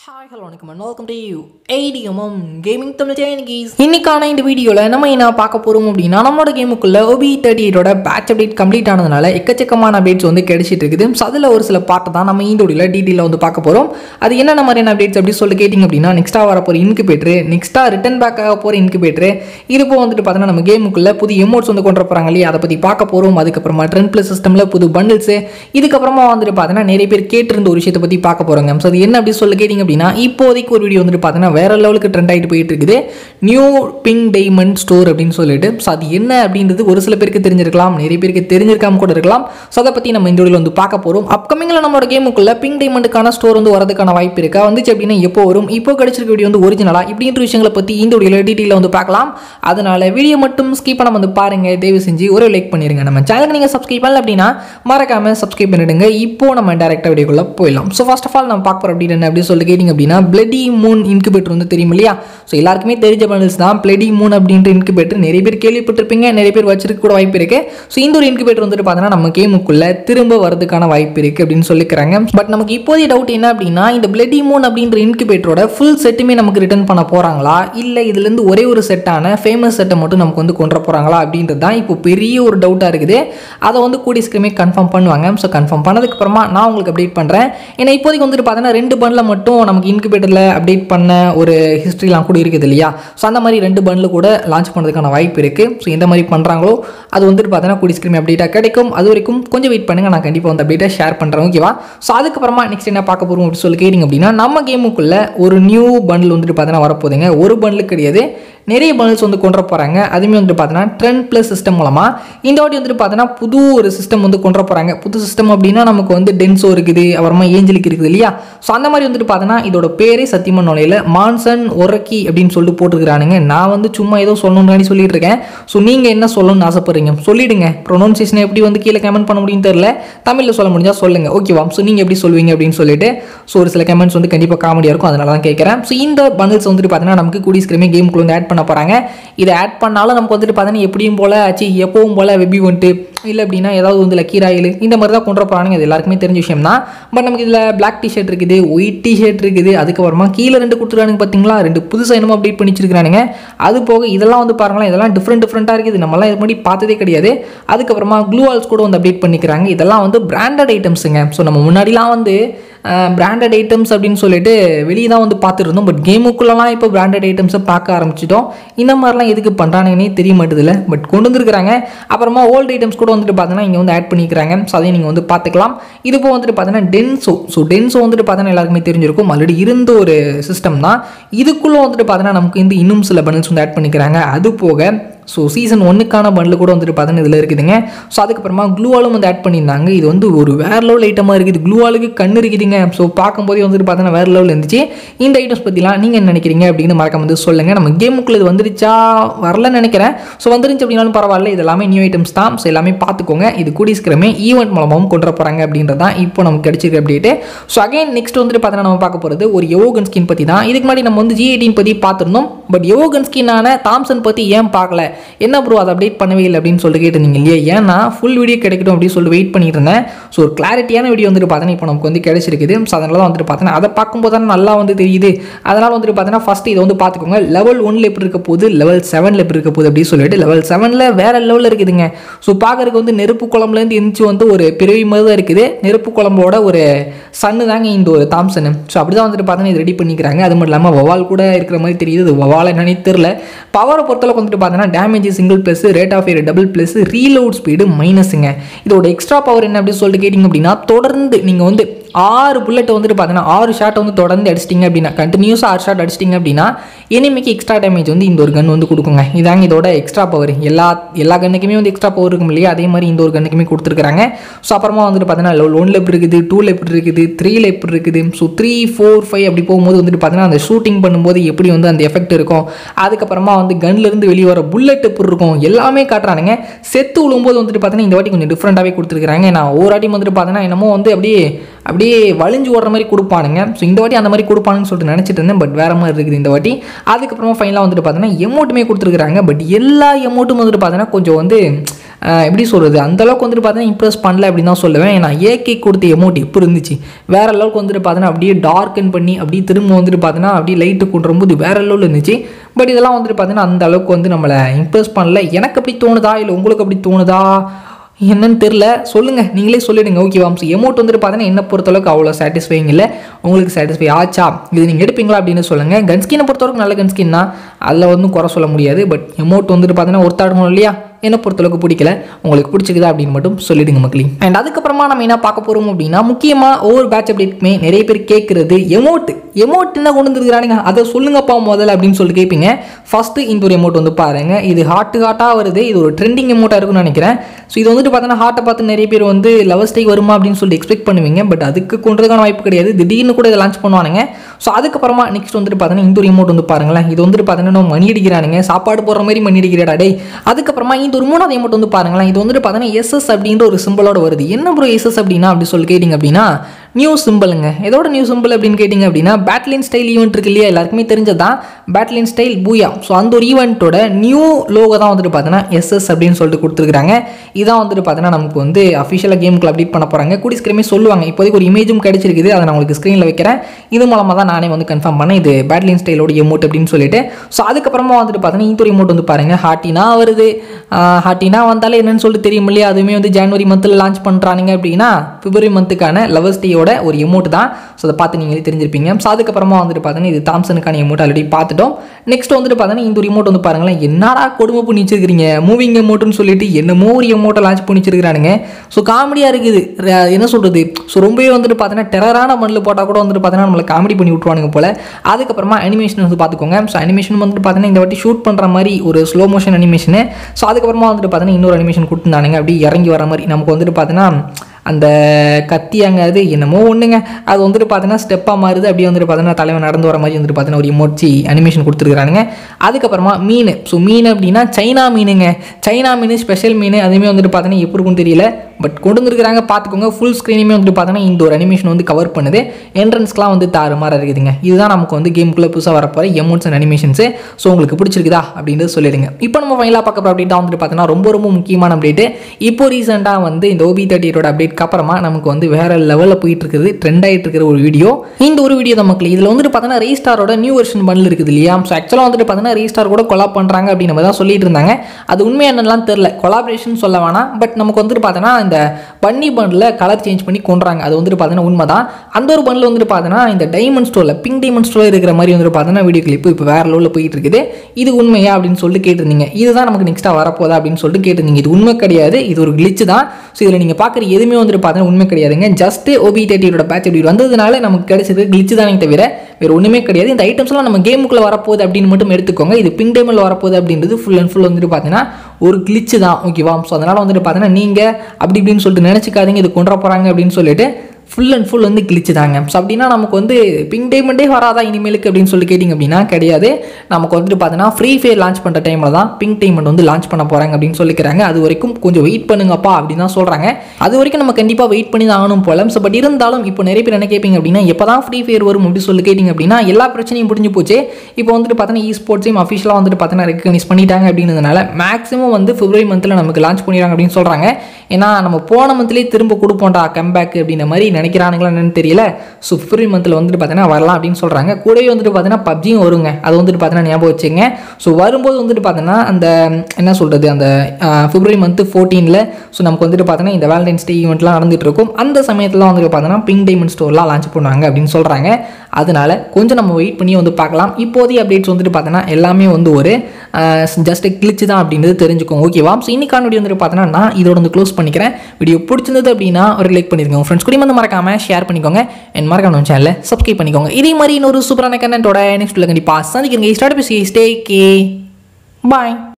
hi hello வணக்கம் and welcome to ATMM gaming Tamil சேனகிஸ் இன்னைக்கான இந்த வீடியோவில் நம்ம என்ன பார்க்க போகிறோம் அப்படின்னா நம்மளோட கேமுக்குள்ள ஓபி தேர்ட்டி எயிட்டோட பேட்ச் அப்டேட் கம்ப்ளீட் ஆனதுனால எக்கச்சக்கமான அப்டேட்ஸ் வந்து கிடைச்சிட்டு இருக்குது ஸோ அதில் ஒரு சில பாட்டை தான் நம்ம இந்த வீடியோவில் டீட்டெயிலாக வந்து பார்க்க போகிறோம் அது என்னென்ன மாதிரியான அப்டேட்ஸ் அப்படி சொல்லி கேட்டிங்க அப்படின்னா நெக்ஸ்ட்டாக வர போகிற இன்குபேட்ரு நெக்ஸ்ட்டாக ரிட்டன் பேக் ஆக போகிற இன்குபேட்ரு இது இப்போ வந்துட்டு பார்த்தீங்கன்னா நம்ம கேமுக்குள்ள புது எமோட்ஸ் வந்து கொண்டு வர போகிறாங்க இல்லையா அதை பற்றி பார்க்க போகிறோம் அதுக்கப்புறமா ட்ரெண்ட் ப்ளஸ் சிஸ்டமில் புது பண்டில்ஸு இதுக்கப்புறமா வந்துட்டு பார்த்தீங்கன்னா நிறைய பேர் கேட்டிருந்த ஒரு விஷயத்தை பற்றி பார்க்க போகிறாங்க ஸோ அது என்ன அப்படி சொல்லி கேட்டிங்க அப்படின்னா இப்போதைக்கு ஒரு வீடியோ வந்துட்டு பார்த்தீங்கன்னா வேற லெவலுக்கு ட்ரெண்ட் ஆகிட்டு போயிட்டு இருக்குது நியூ பிங்க் டைமண்ட் ஸ்டோர் அப்படின்னு சொல்லிட்டு ஸோ அது என்ன அப்படின்றது ஒரு சில பேருக்கு தெரிஞ்சிருக்கலாம் நிறைய பேருக்கு தெரிஞ்சிருக்காம கூட இருக்கலாம் ஸோ அதை பற்றி நம்ம இந்த வீடியோவில் வந்து பார்க்க போகிறோம் அப்கமிங்கில் நம்மளோட கேமுக்குள்ள பிங்க் டைமண்டுக்கான ஸ்டோர் வந்து வரதுக்கான வாய்ப்பு இருக்கா வந்துச்சு அப்படின்னா எப்போ வரும் இப்போ கிடைச்சிருக்க வீடியோ வந்து ஒரிஜினலா இப்படின்ற விஷயங்களை பற்றி இந்த வீடியோவில் டீட்டெயிலில் வந்து பார்க்கலாம் அதனால வீடியோ மட்டும் ஸ்கிப் பண்ண வந்து பாருங்க தயவு செஞ்சு ஒரு லைக் பண்ணிருங்க நம்ம சேனலுக்கு நீங்கள் சப்ஸ்கிரைப் பண்ணல அப்படின்னா மறக்காம சப்ஸ்கிரைப் பண்ணிடுங்க இப்போ நம்ம டேரெக்டாக வீடியோக்குள்ள போயிடலாம் ஸோ ஃபர்ஸ்ட் ஆஃப் ஆல் நம்ம பார்க்க போகிற அப்படி என்ன அப்படி சொல்லி கேட்டிங்க அப்படின்னா பிளடி மூன் இன்குபேட்டர் வந்து தெரியும் இல்லையா ஸோ எல்லாருக்குமே தெரிஞ்ச பண்டல்ஸ் தான் பிளடி மூன் அப்படின்ற இன்குபேட்டர் நிறைய பேர் கேள்விப்பட்டிருப்பீங்க நிறைய பேர் வச்சிருக்க கூட வாய்ப்பு இருக்கு ஸோ இந்த ஒரு இன்குபேட்டர் வந்துட்டு பார்த்தீங்கன்னா நம்ம கேமுக்குள்ள திரும்ப வரதுக்கான வாய்ப்பு இருக்கு அப்படின்னு சொல்லிக்கிறாங்க பட் நமக்கு இப்போதைய டவுட் என்ன அப்படின்னா இந்த பிளடி மூன் அப்படின்ற இன்குபேட்டரோட ஃபுல் செட்டுமே நமக்கு ரிட்டர்ன் பண்ண போறாங்களா இல்லை இதுலேருந்து ஒரே ஒரு செட்டான ஃபேமஸ் செட்டை மட்டும் நமக்கு வந்து கொண்டு வர போறாங்களா அப்படின்றது தான் இப்போ பெரிய ஒரு டவுட்டாக இருக்குது அதை வந்து கூடிய சீக்கிரமே கன்ஃபார்ம் பண்ணுவாங்க ஸோ கன்ஃபார்ம் பண்ணதுக்கு அப்புறமா நான் உங்களுக்கு அப்டேட் பண்ணுறேன் ஏன்னா இப்போதைக்கு வந்துட்டு பார்த்தீங்கன்னா ரெண்டு பண்டில் மட்டும் நமக்கு இன்குபேட்டரில் அப்டேட் பண்ண ஒரு ஹிஸ்ட்ரிலாம் கூட இருக்குது இல்லையா ஸோ அந்த மாதிரி ரெண்டு பண்டில் கூட லான்ச் பண்ணுறதுக்கான வாய்ப்பு இருக்குது ஸோ எந்த மாதிரி பண்ணுறாங்களோ அது வந்துட்டு பார்த்தீங்கன்னா கூடிய சீக்கிரமே அப்டேட்டாக கிடைக்கும் அது வரைக்கும் கொஞ்சம் வெயிட் பண்ணுங்கள் நான் கண்டிப்பாக வந்து அப்டேட்டாக ஷேர் பண்ணுறேன் ஓகேவா ஸோ அதுக்கப்புறமா நெக்ஸ்ட் என்ன பார்க்க போகிறோம் அப்படின்னு சொல்லி கேட்டிங்க அப்படின்னா நம்ம கேமுக்குள்ள ஒரு நியூ பண்டில் வந்துட்டு பார்த்தீங்கன்னா வரப்போகுதுங்க ஒரு பண்டில் கிடையாது நிறைய பண்டில்ஸ் வந்து கொண்டு வர போகிறாங்க அதுவுமே வந்துட்டு பார்த்தீங்கன்னா ட்ரெண்ட் ப்ளஸ் சிஸ்டம் மூலமாக இந்த வாட்டி வந்துட்டு பார்த்தீங்கன்னா புது ஒரு சிஸ்டம் வந்து கொண்டு வர போகிறாங்க புது சிஸ்டம் அப்படின்னா நமக்கு வந்து டென்ஸோ இருக்குது அப்புறமா ஏஞ்சலுக்கு இருக்குது இல்லையா ஸோ அந்த மாதிரி வந்துட்டு பார்த்தீங்கன்னா இதோட பேரே சத்தியமன் நுழையில மான்சன் ஒரக்கி அப்படின்னு சொல்லிட்டு போட்டுருக்கானுங்க நான் வந்து சும்மா ஏதோ சொல்லணும்னு சொல்லிட்டு இருக்கேன் ஸோ நீங்கள் என்ன சொல்லணும்னு ஆசைப்படுறீங்க சொல்லிடுங்க ப்ரொனவுன்சியேஷன் எப்படி வந்து கீழே கமெண்ட் பண்ண முடியும்னு தெரியல தமிழில் சொல்ல முடிஞ்சால் சொல்லுங்கள் ஓகேவா ஸோ நீங்கள் எப்படி சொல்வீங்க அப்படின்னு சொல்லிட்டு ஸோ ஒரு சில கமெண்ட்ஸ் வந்து கண்டிப்பாக காமெடியாக இருக்கும் அதனால தான் கேட்குறேன் ஸோ இந்த பண்டில்ஸ் வந்துட்டு பார்த்தீங்கன்னா நமக்கு கூடிய ஸ்கிரமே கேமுக்குள்ள வந்து ஆட் பண்ண போகிறாங்க இதை ஆட் பண்ணாலும் நமக்கு வந்துட்டு பார்த்தீங்கன்னா எப்படியும் போல் ஆச்சு எப்பவும் போல் வெபி வந்துட்டு இல்லை அப்படின்னா ஏதாவது வந்து லக்கி ராயில் இந்த மாதிரி தான் கொண்டு வர போகிறாங்க இது எல்லாருக்குமே தெரிஞ்ச விஷயம் தான் பட் நமக்கு இதில் பிளாக் டிஷர்ட் இருக்குது ஒயிட் டிஷர்ட் இருக்குது அதுக்கப்புறமா கீழே ரெண்டு கொடுத்துருக்கானுங்க பார்த்தீங்களா ரெண்டு புதுசாக என்னமோ அப்டேட் பண்ணி வச்சிருக்கானுங்க அது போக இதெல்லாம் வந்து பாருங்களேன் இதெல்லாம் டிஃப்ரெண்ட் டிஃப்ரெண்ட்டாக இருக்குது நம்மலாம் இது மாதிரி பார்த்ததே கிடையாது அதுக்கப்புறமா க்ளூ ஆல்ஸ் கூட வந்து அப்டேட் பண்ணிக்கிறாங்க இதெல்லாம் வந்து பிராண்டட் ஐட்டம்ஸுங்க ஸோ நம்ம முன்னாடிலாம் வந்து பிராண்டட் ஐட்டம்ஸ் அப்படின்னு சொல்லிட்டு வெளியே தான் வந்து பார்த்துட்டு இருந்தோம் பட் கேமுக்குள்ளலாம் இப்போ பிராண்டட் ஐட்டம்ஸை பார்க்க ஆரம்பிச்சிட்டோம் இந்த மாதிரிலாம் எதுக்கு பண்ணுறானுங்கன்னே தெரிய மாட்டுதில்ல பட் கொண்டு வந்துருக்காங்க அப்புறமா ஓல்டு ஐட்டம்ஸ் கூட வந்துட்டு பார்த்தீங்கன்னா இங்கே வந்து ஆட் பண்ணிக்கிறாங்க ஸோ அதையும் நீங்கள் வந்து பார்த்துக்கலாம் இது இப்போ வந்துட்டு பார்த்தீங்கன்னா டென்சோ ஸோ டென்சோ வந்துட்டு பார்த்தீங்கன்னா எல்லாருக்குமே தெரிஞ்சிருக்கும் ஆல்ரெடி இருந்த ஒரு சிஸ்டம் தான் இதுக்குள்ளே வந்துட்டு பார்த்தீங்கன்னா நமக்கு வந்து இன்னும் சில பண்டில்ஸ் வந்து ஆட் பண்ணிக்கிறாங்க அது போக ஸோ சீசன் ஒன்றுக்கான பண்டில் கூட வந்துட்டு பார்த்தீங்கன்னா இதில் இருக்குதுங்க ஸோ அதுக்கப்புறமா க்ளூவாலும் வந்து ஆட் பண்ணியிருந்தாங்க இது வந்து ஒரு வேறு லெவல் ஐட்டமாக இருக்குது க்ளூவாலுக்கு கண் இருக்குதுங்க ஸோ பார்க்கும்போதே வந்துட்டு பார்த்தீங்கன்னா வேறு லெவலில் இருந்துச்சு இந்த ஐட்டம்ஸ் பற்றிலாம் நீங்கள் என்ன நினைக்கிறீங்க அப்படின்னு மறக்காம வந்து சொல்லுங்கள் நம்ம கேமுக்குள்ள இது வந்துருச்சா வரலன்னு நினைக்கிறேன் ஸோ வந்துருச்சு அப்படின்னாலும் பரவாயில்ல இது எல்லாமே நியூ ஐட்டம்ஸ் தான் ஸோ எல்லாமே பார்த்துக்கோங்க இது கூடிய சீக்கிரமே ஈவெண்ட் மூலமாகவும் கொண்டு வர போகிறாங்க அப்படின்றது தான் இப்போ நமக்கு கிடைச்சிருக்கு அப்டேட்டு ஸோ அகைன் நெக்ஸ்ட் வந்துட்டு பார்த்தீங்கன்னா நம்ம பார்க்க போகிறது ஒரு யோகன் ஸ்கின் பற்றி தான் இதுக்கு முன்னாடி நம்ம வந்து ஜி எயிட்டீன் பற்றி பார்த்துருந்தோம் பட் யோகன் ஸ்கின்னான தாம்சன் பற்றி ஏன் பார்க்கல என்ன ப்ரோ அதை அப்டேட் பண்ணவே இல்லை அப்படின்னு சொல்லிட்டு கேட்டிருந்தீங்க இல்லையா ஏன்னா ஃபுல் வீடியோ கிடைக்கட்டும் அப்படின்னு சொல்லி வெயிட் பண்ணிட்டு இருந்தேன் ஸோ ஒரு கிளாரிட்டியான வீடியோ வந்துட்டு பார்த்தீங்கன்னா இப்போ நமக்கு வந்து கிடைச்சிருக்குது ஸோ அதனால தான் வந்துட்டு பார்த்தீங்கன்னா அதை பார்க்கும்போது தான் நல்லா வந்து தெரியுது அதனால் வந்துட்டு பார்த்தீங்கன்னா ஃபஸ்ட்டு இதை வந்து பார்த்துக்கோங்க லெவல் ஒன்ல எப்படி இருக்க போகுது லெவல் செவனில் எப்படி இருக்க போகுது அப்படின்னு சொல்லிட்டு லெவல் செவனில் வேற லெவலில் இருக்குதுங்க ஸோ பார்க்கறதுக்கு வந்து நெருப்பு குழம்புலேருந்து எந்திரிச்சு வந்து ஒரு பிறவி மாதிரி தான் இருக்குது நெருப்பு குழம்போட ஒரு சன்னு தாங்க இந்த ஒரு தாம்சனு ஸோ அப்படி தான் வந்துட்டு பார்த்தீங்கன்னா இது ரெடி பண்ணிக்கிறாங்க அது மட்டும் இல்லாமல் வவால் கூட இருக்கிற மாதிரி தெரியுது இது வவால் என்னன்னே தெரில பவரை பொறுத்தளவுக்கு வந்துட்டு பார்த்தீங்கன்னா damage single plus rate of air double plus reload speed மைனஸுங்க இதோட எக்ஸ்ட்ரா பவர் என்ன அப்படின்னு சொல்லிட்டு கேட்டிங்க அப்படின்னா தொடர்ந்து நீங்கள் வந்து ஆறு புல்லட்டை வந்துட்டு பார்த்தீங்கன்னா ஆறு ஷாட் வந்து தொடர்ந்து அடிச்சிட்டிங்க அப்படின்னா கண்டினியூஸாக ஆறு ஷாட் அடிச்சிட்டிங்க அப்படின்னா எனிமிக்கு எக்ஸ்ட்ரா டேமேஜ் வந்து இந்த ஒரு கன் வந்து கொடுக்குங்க இதாங்க இதோட எக்ஸ்ட்ரா பவர் எல்லா எல்லா கண்ணுக்குமே வந்து எக்ஸ்ட்ரா பவர் இருக்கும் இல்லையா அதே மாதிரி இந்த ஒரு கண்ணுக்குமே கொடுத்துருக்காங்க ஸோ அப்புறமா வந்துட்டு பார்த்தீங்கன்னா லெவல் ஒன்ல எப்படி இருக்குது டூவில் எப்படி இருக்குது த்ரீல எப்படி இருக்குது ஸோ த்ரீ ஃபோர் ஃபைவ் அப்படி போகும்போது வந்துட்டு பார்த்தீங்கன்னா அந்த ஷூட்டிங் பண்ணும்போது எப்படி வந்து அந்த எஃபெக்ட் இருக்கும் அதுக்கப்புறமா வந்து கன்லேருந்து வெளியே வர புல்லட் எப்படி இருக்கும் எல்லாமே காட்டுறானுங்க செத்து விழும்போது வந்துட்டு பார்த்தீங்கன்னா இந்த வாட்டி கொஞ்சம் டிஃப்ரெண்ட்டாகவே கொடுத்துருக்காங்க நான் ஒவ்வொரு வாட்டி வந்துட்டு பார்த்தீங்கன்னா என்னமோ வந்து அப்படியே அப்படியே வலிஞ்சு ஓடுற மாதிரி கொடுப்பானுங்க ஸோ இந்த வாட்டி அந்த மாதிரி கொடுப்பானுன்னு சொல்லிட்டு நினச்சிட்டு இருந்தேன் பட் வேறு மாதிரி இருக்குது இந்த வாட்டி அதுக்கப்புறமா ஃபைனலாக வந்துட்டு பார்த்தீங்கன்னா எமௌண்ட்டுமே கொடுத்துருக்குறாங்க பட் எல்லா எமௌண்ட்டும் வந்துட்டு பார்த்தீங்கன்னா கொஞ்சம் வந்து அஹ், எப்படி சொல்கிறது அந்தளவுக்கு வந்துட்டு பார்த்தீங்கன்னா இம்ப்ரெஸ் பண்ணல அப்படின்னு தான் சொல்லுவேன் ஏன்னா ஏகே கொடுத்த எமௌண்ட் இப்போ இருந்துச்சு வேற லெவலுக்கு வந்துட்டு பார்த்தீங்கன்னா அப்படியே டார்க்கன் பண்ணி அப்படியே திரும்ப வந்துட்டு பார்த்தீங்கன்னா அப்படியே லைட்டு கொண்டுரும்போது வேற லெவலில் இருந்துச்சு பட் இதெல்லாம் வந்துட்டு பார்த்தீங்கன்னா அந்த அளவுக்கு வந்து நம்மளை இம்ப்ரெஸ் பண்ணல எனக்கு அப்படி தோணுதா இல்லை உங்களுக்கு அப்படி தோணுதா என்னன்னு தெரில சொல்லுங்கள் நீங்களே சொல்லிடுங்க ஓகே வாம்ஸ் எமௌண்ட் வந்துட்டு பார்த்தீங்கன்னா என்ன பொறுத்தளவுக்கு அவ்வளோ சாட்டிஸ்ஃபைங் இல்லை உங்களுக்கு சாட்டிஸ்ஃபை ஆச்சா இது நீங்கள் எடுப்பீங்களா அப்படின்னு சொல்லுங்கள் கன்ஸ்கினை பொறுத்தவரைக்கும் நல்ல கன்ஸ்கின் தான் அதில் வந்து குறை சொல்ல முடியாது பட் எமௌண்ட் வந்துட்டு பார்த்தீங்கன்னா ஒருத்தாடணும் இல்லையா என்னை பொறுத்தளவுக்கு பிடிக்கல உங்களுக்கு பிடிச்சிக்குதா அப்படின்னு மட்டும் சொல்லிடுங்க மக்களே அண்ட் அதுக்கப்புறமா நம்ம என்ன பார்க்க போகிறோம் அப்படின்னா முக்கியமாக ஒவ்வொரு பேட்ச் அப்டேட்டுமே நிறைய பேர் கேட்குறது எமௌண்ட் எமௌண்ட் என்ன கொண்டு வந்துருக்கானுங்க அதை சொல்லுங்கப்பா முதல்ல அப்படின்னு சொல்லிட்டு கேட்பீங்க ஃபஸ்ட்டு இந்த ஒரு எமௌண்ட் வந்து பாருங்க இது ஹாட்டு ஹாட்டாக வருது இது ஒரு ட்ரெண்டிங் எமௌண்ட்டாக இருக்கும்னு நினைக்கிறேன் ஸோ இது வந்துட்டு பார்த்தீங்கன்னா ஹார்ட்டை பார்த்து நிறைய பேர் வந்து லவர் ஸ்டேக் வருமா அப்படின்னு சொல்லிட்டு எக்ஸ்பெக்ட் பண்ணுவீங்க பட் அதுக்கு கொண்டதுக்கான வாய்ப்பு கிடையாது திடீர்னு கூட இதை லான்ச் பண்ணுவானுங்க ஸோ அதுக்கப்புறமா நெக்ஸ்ட் வந்துட்டு பார்த்தீங்கன்னா இந்த ஒரு எமௌண்ட் வந்து பாருங்களேன் இது வந்துட்டு பார்த்தீங்கன்னா மணி அடிக்கிறானுங்க சாப்பாடு போடுற மாதிரி மணி அடிக்கிறாடா டேய் அதுக்கப்புறமா இந்த ஒரு மூணாவது எமௌண்ட் வந்து பாருங்களேன் இது வந்துட்டு பார்த்தீங்கன்னா எஸ்எஸ் அப்படின்ற ஒரு சிம்பிளோட வருது என்ன ப்ரோ எஸ்எஸ் அப்படின்னா அப்படி சொல்லி கேட்டிங்க அப்படின்னா நியூ சிம்பிளுங்க எதோட நியூ சிம்பிள் அப்படின்னு கேட்டிங்க அப்படின்னா பேட்லின் ஸ்டைல் ஈவெண்ட் இருக்கு இல்லையா எல்லாருக்குமே தெரிஞ்சதான் பேட்லின் ஸ்டைல் பூயா ஸோ அந்த ஒரு ஈவெண்ட்டோட நியூ லோகோ தான் வந்துட்டு பார்த்தீங்கன்னா எஸ்எஸ் அப்படின்னு சொல்லிட்டு கொடுத்துருக்காங்க இதான் வந்துட்டு பார்த்தீங்கன்னா நமக்கு வந்து அஃபிஷியலாக கேமுக்கு அப்டேட் பண்ண போகிறாங்க கூடி ஸ்க்ரீமே சொல்லுவாங்க இப்போதைக்கு ஒரு இமேஜும் கிடைச்சிருக்குது அதை நான் உங்களுக்கு ஸ்க்ரீனில் வைக்கிறேன் இது மூலமாக தான் நானே வந்து கன்ஃபார்ம் பண்ணேன் இது பேட்லின் ஸ்டைலோட எமௌண்ட் அப்படின்னு சொல்லிட்டு ஸோ அதுக்கப்புறமா வந்துட்டு பார்த்தீங்கன்னா இந்த ஒரு எமௌண்ட் வந்து பாருங்க ஹாட்டினா வருது ஹாட்டினா வந்தாலே என்னன்னு சொல்லிட்டு தெரியும் இல்லையா அதுவுமே வந்து ஜனவரி மந்தில் லான்ச் பண்ணுறானுங்க அப்படின்னா பிப்ரவரி மந்த்துக்கான லவர்ஸ் டேயோட ஒரு எமௌண்ட் தான் ஸோ அதை பார்த்து நீங்களே தெரிஞ்சிருப்பீங்க ஸோ அதுக்கப்புறமா வந்துட்டு பார்த்தீங்கன்னா இது தாம்சனுக்கான எமௌண்ட் ஆல்ரெடி பார்த்துட்டோம் நெக்ஸ்ட் வந்துட்டு பார்த்தீங்கன்னா இந்த ஒரு எமௌண்ட் வந்து பாருங்களேன் என்னடா கொடுமை பண்ணி வச்சிருக்கீங்க மூவிங் எமௌண்ட்னு சொல்லிட்டு என்னமோ ஒரு எமௌண்ட்டை லான்ச் பண்ணி வச்சிருக்கானுங்க ஸோ காமெடியாக இருக்குது ர- என்ன சொல்கிறது ஸோ ரொம்பவே வந்துட்டு பார்த்தீங்கன்னா டெரரான மண்ணில் போட்டால் கூட வந்துட்டு பார்த்தீங்கன்னா நம்மளை காமெடி பண்ணி விட்ருவானுங்க போல அதுக்கப்புறமா அனிமேஷன் வந்து பார்த்துக்கோங்க ஸோ அனிமேஷன் வந்துட்டு பார்த்தீங்கன்னா இந்த வாட்டி ஷூட் பண்ணுற மாதிரி ஒரு ஸ்லோ மோஷன் அனிமேஷனு ஸோ அதுக்கப்புறமா வந்துட்டு பார்த்தீங்கன்னா இன்னொரு அனிமேஷன் கொடுத்துருந்தானுங்க அப்படியே இறங்கி வர மாதிரி நமக்கு வந்துட்டு பார்த்தீங்கன்னா அந்த கத்தியாங்க அது என்னமோ ஒன்றுங்க அது வந்துட்டு பார்த்தீங்கன்னா ஸ்டெப்பாக மாறுது அப்படியே வந்துட்டு பார்த்தீங்கன்னா தலைவன் நடந்து வர மாதிரி வந்துட்டு பார்த்தீங்கன்னா ஒரு எமோச்சி அனிமேஷன் கொடுத்துருக்கானுங்க அதுக்கப்புறமா மீன் ஸோ மீன் அப்படின்னா சைனா மீனுங்க சைனா மீன் ஸ்பெஷல் மீன் அதுவுமே வந்துட்டு பார்த்தீங்கன்னா எப்படி இருக்கும்னு தெரியல பட் கொண்டு வந்துருக்காங்க பார்த்துக்கோங்க ஃபுல் ஸ்க்ரீனுமே வந்துட்டு பார்த்தீங்கன்னா இந்த ஒரு அனிமேஷன் வந்து கவர் பண்ணுது என்ட்ரன்ஸ்க்குலாம் வந்து தாறு மாதிரி இருக்குதுங்க இதுதான் நமக்கு வந்து கேமுக்குள்ளே புதுசாக வரப்போகிற எமௌண்ட்ஸ் அண்ட் அனிமேஷன்ஸு ஸோ உங்களுக்கு பிடிச்சிருக்குதா அப்படின்றது சொல்லிடுங்க இப்போ நம்ம ஃபைனலாக பார்க்க போகிற அப்டேட் வந்துட்டு பார்த்தீங்கன்னா ரொம்ப ரொம்ப முக்கியமான அப்டேட்டு இப்போ ரீசெண்டாக வந்து இந்த ஓபி தேர்ட்டியோட அப்டேட்க்கு அப்புறமா நமக்கு வந்து வேற லெவலில் போயிட்டு இருக்குது ட்ரெண்ட் ஆகிட்டு இருக்கிற ஒரு வீடியோ இந்த ஒரு வீடியோ தான் மக்கள் இதில் வந்துட்டு பார்த்தீங்கன்னா ரீஸ்டாரோட நியூ வெர்ஷன் பண்டில் இருக்குது இல்லையா ஸோ ஆக்சுவலாக வந்துட்டு பார்த்தீங்கன்னா ரீஸ்டார் கூட கொலாப் பண்ணுறாங்க அப்படின்னு நம்ம தான் சொல்லிட்டு இருந்தாங்க அது உண்மை என்னலாம் தெரில கொலாபரேஷன் சொல்ல வேணாம் பட் நமக்கு வந்துட்டு பார்த்தீங்கன்னா இந்த பன்னி பண்டில் கலர் சேஞ்ச் பண்ணி கொண்டுறாங்க அது வந்துட்டு பார்த்தீங்கன்னா உண்மை தான் அந்த ஒரு பண்டில் வந்துட்டு பார்த்தீங்கன்னா இந்த டைமண்ட் ஸ்டோரில் பிங்க் டைமண்ட் ஸ்டோரில் இருக்கிற மாதிரி வந்துட்டு பார்த்தீங்கன்னா வீடியோ கிளிப் இப்போ வேற லெவலில் போயிட்டு இருக்குது இது உண்மையா அப்படின்னு சொல்லிட்டு கேட்டிருந்தீங்க இதுதான் நமக்கு நெக்ஸ்ட்டாக வரப்போதா அப்படின்னு சொல்லிட்டு கேட்டிருந்தீங்க இது உண்மை கிடையாது இது ஒரு glitch தான் ஸோ இதில் நீங்கள் பார்க்குற எதுவுமே வந்துட்டு பார்த்தீங்கன்னா உண்மை கிடையாதுங்க ஜஸ்ட் ஓபி தேர்ட்டியோட பேட்ச் அப்படி வந்ததுனால நமக்கு கிடைச்சது glitch தானே தவிர வேறு ஒன்றுமே கிடையாது இந்த ஐட்டம்ஸ்லாம் நம்ம கேமுக்குள்ளே வரப்போகுது அப்படின்னு மட்டும் எடுத்துக்கோங்க இது பிங்க் டைமில் வரப்போகுது அப்படின்றது ஃபுல் அண்ட் ஃபுல் வந்துட்டு பார்த்தீங்கன்னா ஒரு glitch தான் ஓகேவா ஸோ அதனால் வந்துட்டு பார்த்தீங்கன்னா நீங்கள் அப்படி இப்படின்னு சொல்லிட்டு நினச்சிக்காதீங்க இது கொண்டு வர போகிறாங்க அப்படின்னு சொல்லிட்டு ஃபுல் அண்ட் ஃபுல் வந்து கிழிச்சு தாங்க ஸோ அப்படின்னா நமக்கு வந்து பிங்க் டைமண்டே வராதா இனிமேலுக்கு அப்படின்னு சொல்லி கேட்டிங்க அப்படின்னா கிடையாது நமக்கு வந்துட்டு பார்த்தீங்கன்னா ஃப்ரீ ஃபயர் லான்ச் பண்ணுற டைமில் தான் பிங்க் டைமண்ட் வந்து லான்ச் பண்ண போகிறாங்க அப்படின்னு சொல்லிக்கிறாங்க அது வரைக்கும் கொஞ்சம் வெயிட் பண்ணுங்கப்பா அப்படின்னு தான் சொல்கிறாங்க அது வரைக்கும் நம்ம கண்டிப்பாக வெயிட் பண்ணி தான் ஆகணும் போல ஸோ பட் இருந்தாலும் இப்போ நிறைய பேர் என்ன கேட்பீங்க அப்படின்னா எப்போ தான் ஃப்ரீ ஃபயர் வரும் அப்படின்னு சொல்லி கேட்டிங்க அப்படின்னா எல்லா பிரச்சனையும் முடிஞ்சு போச்சு இப்போ வந்துட்டு பார்த்தீங்கன்னா இ ஸ்போர்ட்ஸையும் அஃபிஷியலாக வந்துட்டு பார்த்தீங்கன்னா ரெக்கக்னைஸ் பண்ணிட்டாங்க அப்படின்றதுனால மேக்ஸிமம் வந்து பிப்ரவரி மந்தில் நமக்கு லான்ச் பண்ணிடுறாங்க அப்படின்னு சொல்கிறாங்க ஏன்னா நம்ம போன மந்த்லேயே திரும்ப கொடுப்போம்டா கம்பேக் அப்படின்ற மாதிரி நினைக்கிறானுங்களா என்னன்னு தெரியல ஸோ பிப்ரவரி மந்தில் வந்துட்டு பார்த்தீங்கன்னா வரலாம் அப்படின்னு சொல்கிறாங்க கூடவே வந்துட்டு பார்த்தீங்கன்னா பப்ஜியும் வருங்க அது வந்துட்டு பார்த்தீங்கன்னா ஞாபகம் வச்சுங்க ஸோ வரும்போது வந்துட்டு பார்த்தீங்கன்னா அந்த என்ன சொல்கிறது அந்த பிப்ரவரி மந்த்து ஃபோர்டீனில் ஸோ நமக்கு வந்துட்டு பார்த்தீங்கன்னா இந்த வேலண்டைன்ஸ் டே ஈவெண்ட்லாம் நடந்துட்டு இருக்கும் அந்த சமயத்தில் வந்துட்டு பார்த்தீங்கன்னா பிங்க் டைமண்ட் ஸ்டோர்லாம் லான்ச் பண்ணுவாங்க அப்படின்னு சொல்கிறாங்க அதனால கொஞ்சம் நம்ம வெயிட் பண்ணி வந்து பார்க்கலாம் இப்போதைய அப்டேட்ஸ் வந்துட்டு பார்த்தீங்கன்னா எல்லாமே வந்து ஒரு ஜஸ்ட் கிளிச்சு தான் அப்படின்றது தெரிஞ்சுக்கோங்க ஓகேவா ஸோ இன்னைக்கான வீடியோ வந்துட்டு பார்த்தீங்கன்னா நான் இதோட வந்து க்ளோஸ் பண்ணிக்கிறேன் வீடியோ பிடிச்சிருந்தது அப்படின்னா ஒரு லைக் பண்ணிருக்கோங்க ஃப்ரெண்ட்ஸ் கூட வந்து மறக்காம ஷேர் பண்ணிக்கோங்க என் மறக்காம நம்ம சேனலை சப்ஸ்கிரைப் பண்ணிக்கோங்க இதே மாதிரி இன்னொரு சூப்பரான கண்டென்ட்டோட நெக்ஸ்ட் கண்டிப்பாக சந்திக்கிறீங்க ஸ்டார்ட் பேசி ஸ்டே கே பாய்